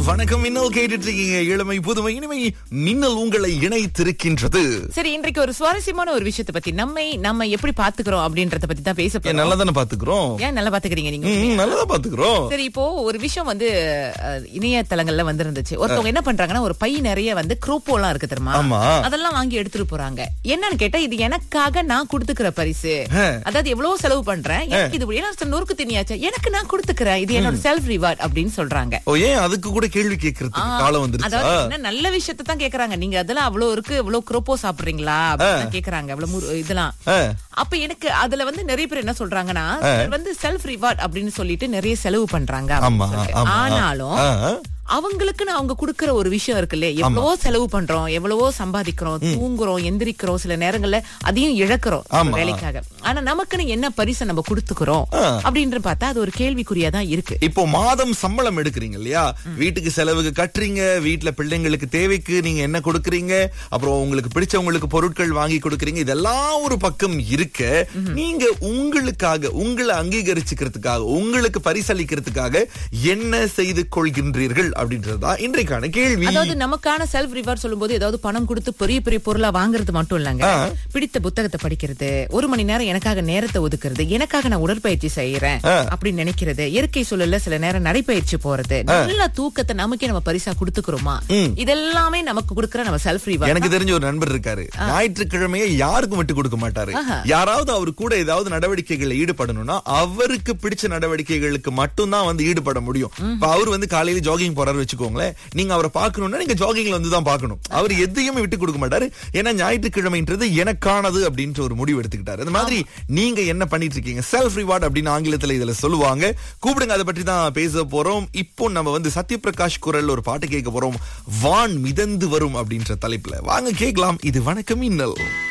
வணக்கம் மின்னல் கேட்டுட்டு இருக்கீங்க இளமை புதுமை இனிமை மின்னல் உங்களை இணைத்திருக்கின்றது சரி இன்றைக்கு ஒரு சுவாரஸ்யமான ஒரு விஷயத்தை பத்தி நம்மை நம்ம எப்படி பாத்துக்கிறோம் அப்படின்றத பத்தி தான் பேச ஏன் போறோம் நல்லா தானே பாத்துக்கிறோம் ஏன் நல்லா பாத்துக்கிறீங்க நீங்க ம், நல்லதா பாத்துக்கிறோம் சரி இப்போ ஒரு விஷயம் வந்து அஹ், இணையதளங்கள்ல வந்து இருந்துச்சு ஒருத்தவங்க என்ன பண்றாங்கன்னா ஒரு பை நிறைய வந்து குரோப்போ எல்லாம் இருக்கு தெரியுமா ஆமா. அதெல்லாம் வாங்கி எடுத்துட்டு போறாங்க என்னன்னு கேட்டா இது எனக்காக நான் கொடுத்துக்கிற பரிசு ஹே. அதாவது எவ்வளவு செலவு பண்றேன் எனக்கு இது ஏன்னா ஒருத்தர் நொறுக்கு திணியாச்சு எனக்கு நான் கொடுத்துக்கிறேன் இது என்னோட செல்ஃப் ரிவார்ட் அப்படின்னு சொல்றாங்க ஓ ஏன் அதுக்கு கூட கேள்வி கேட்கறதுக்கு காலம் வந்துருச்சா அதாவது என்ன நல்ல விஷயத்தை தான் கேக்குறாங்க நீங்க அதெல்லாம் அவ்வளவு இருக்கு இவ்வளவு குரோப்போ சாப்பிடுறீங்களா அப்படின்னு கேக்குறாங்க அவ்வளவு முறு- இதெல்லாம் ஆ. அப்ப எனக்கு அதுல வந்து நிறைய பேர் என்ன சொல்றாங்கன்னா சிலர் வந்து செல்ஃப் ரிவார்ட் அப்படின்னு சொல்லிட்டு நிறைய செலவு பண்றாங்க அப்படின்னு ஆமா, சொல்லிட்டு. ஆமா. ஆனாலும் ஆ. அவங்களுக்குன்னு அவங்க குடுக்கற ஒரு விஷயம் இருக்கு இல்லையா எவ்வளவோ செலவு பண்றோம் எவ்வளவோ சம்பாதிக்கிறோம் தூங்குறோம் எந்திரிக்கிறோம் சில நேரங்கள்ல அதையும் இழக்கிறோம் ஒரு ஆமா. வேலைக்காக ஆனா நமக்குன்னு என்ன பரிசை நம்ம கொடுத்துக்கிறோம் அப்படின்ற பார்த்தா அது ஒரு கேள்விக்குறியா தான் இருக்கு இப்போ மாதம் சம்பளம் எடுக்கிறீங்க இல்லையா வீட்டுக்கு செலவுக்கு கட்டுறீங்க வீட்டுல பிள்ளைங்களுக்கு தேவைக்கு நீங்க என்ன கொடுக்கறீங்க அப்புறம் உங்களுக்கு பிடிச்சவங்களுக்கு பொருட்கள் வாங்கி கொடுக்கறீங்க இதெல்லாம் ஒரு பக்கம் இருக்க நீங்க உங்களுக்காக உங்களை அங்கீகரிச்சுக்கிறதுக்காக உங்களுக்கு பரிசளிக்கிறதுக்காக என்ன செய்து கொள்கின்றீர்கள் அப்படின்றதுதான் இன்றைக்கான கேள்வி அதாவது நமக்கான செல்ஃப் ரிவார்ட் சொல்லும்போது ஏதாவது பணம் கொடுத்து பெரிய பெரிய பொருளா வாங்குறது மட்டும் இல்லங்க பிடித்த புத்தகத்தை படிக்கிறது ஒரு மணி நேரம் எனக்காக நேரத்தை ஒதுக்குறது எனக்காக நான் உடற்பயிற்சி செய்யறேன் அப்படின்னு நினைக்கிறது இயற்கை சூழல்ல சில நேரம் நடைப்பயிற்சி போறது நல்ல தூக்கத்தை நமக்கே நம்ம பரிசா கொடுத்துக்கிறோமா இதெல்லாமே நமக்கு கொடுக்கற நம்ம செல்ஃப் ரிவார்ட் எனக்கு தெரிஞ்ச ஒரு நண்பர் இருக்காரு ஞாயிற்றுக்கிழமையே யாருக்கும் விட்டு கொடுக்க மாட்டாரு யாராவது அவர் கூட ஏதாவது நடவடிக்கைகள்ல ஈடுபடணும்னா அவருக்கு பிடிச்ச நடவடிக்கைகளுக்கு மட்டும்தான் வந்து ஈடுபட முடியும் இப்ப அவர் வந்து காலையில ஜாகிங் போறாரு வச்சுக்கோங்களேன் நீங்க அவரை பார்க்கணும்னா நீங்க ஜாகிங்ல வந்து தான் பார்க்கணும் அவர் எதையுமே விட்டு கொடுக்க மாட்டாரு ஏன்னா ஞாயிற்றுக்கிழமைன்றது எனக்கானது அப்படின்ற ஒரு முடிவு எடுத்துக்கிட்டாரு அந்த மாதிரி நீங்க என்ன பண்ணிட்டு இருக்கீங்க செல்ஃப் ரிவார்ட் அப்படின்னு ஆங்கிலத்துல இதுல சொல்லுவாங்க கூப்பிடுங்க அதை பற்றி தான் பேச போறோம் இப்போ நம்ம வந்து சத்யபிரகாஷ் குரல் ஒரு பாட்டு கேட்க போறோம் வான் மிதந்து வரும் அப்படின்ற தலைப்புல வாங்க கேட்கலாம் இது வணக்கம் இன்னல்